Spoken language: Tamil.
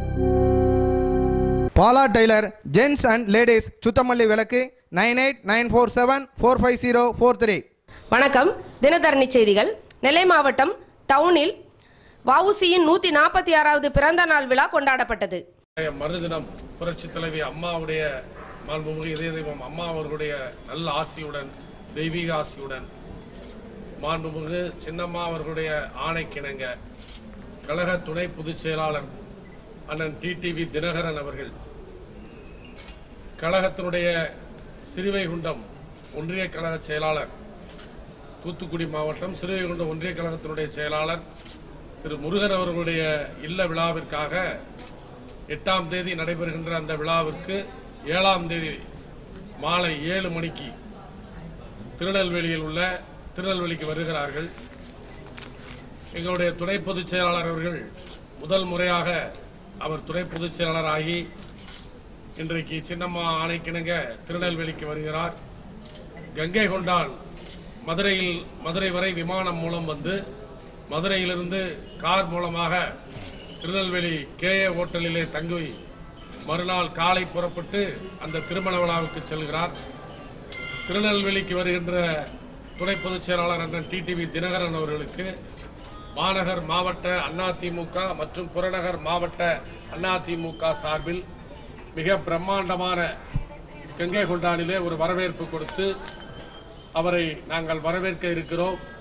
Bala tailor gents and ladies Suthamalli விளக்கு nine eight nine four seven four five zero four three வணக்கம் தினதரணி செய்திகள் நெல்லை மாவட்டம் டவுனில் வஉசியின் நூற்றி நாற்பத்தி ஆறாவது பிறந்த நாள் விழா கொண்டாடப்பட்டது மறுதினம் புரட்சி தலைவி அம்மாவுடைய மாண்புமிகு இதய தெய்வம் அம்மா அவர்களுடைய நல்ல ஆசியுடன் தெய்வீக ஆசியுடன் மாண்புமிகு சின்னம்மா அவர்களுடைய ஆணைக்கிணங்க கழக துணை பொதுச் செயலாளர் அண்ணன் டிடிவி தினகரன் அவர்கள் கழகத்தினுடைய சிறுவைகுண்டம் ஒன்றிய கழக செயலாளர் தூத்துக்குடி மாவட்டம் சிறுவைகுண்டம் ஒன்றிய கழகத்தினுடைய செயலாளர் திரு முருகன் அவர்களுடைய இல்ல விழாவிற்காக எட்டாம் தேதி நடைபெறுகின்ற அந்த விழாவிற்கு ஏழாம் தேதி மாலை ஏழு மணிக்கு திருநெல்வேலியில் உள்ள திருநெல்வேலிக்கு வருகிறார்கள் எங்களுடைய துணை பொதுச் செயலாளர் அவர்கள் முதல் முறையாக அவர் துணை பொதுச் செயலாளராகி இன்றைக்கு சின்னம்மா ஆணைக்கிணங்க திருநெல்வேலிக்கு வருகிறார் கங்கை கொண்டான் மதுரையில் மதுரை வரை விமானம் மூலம் வந்து மதுரையிலிருந்து கார் மூலமாக திருநெல்வேலி கேஏ ஹோட்டலிலே தங்கி மறுநாள் காலை புறப்பட்டு அந்த திருமண விழாவுக்கு செல்கிறார் திருநெல்வேலிக்கு வருகின்ற துணை பொதுச் செயலாளர் அண்ணன் டிடிவி தினகரன் அவர்களுக்கு மாநகர் மாவட்ட அதிமுக மற்றும் புறநகர் மாவட்ட அதிமுக சார்பில் மிக பிரம்மாண்டமான கங்கை கொண்டானிலே ஒரு வரவேற்பு கொடுத்து அவரை நாங்கள் வரவேற்க இருக்கிறோம்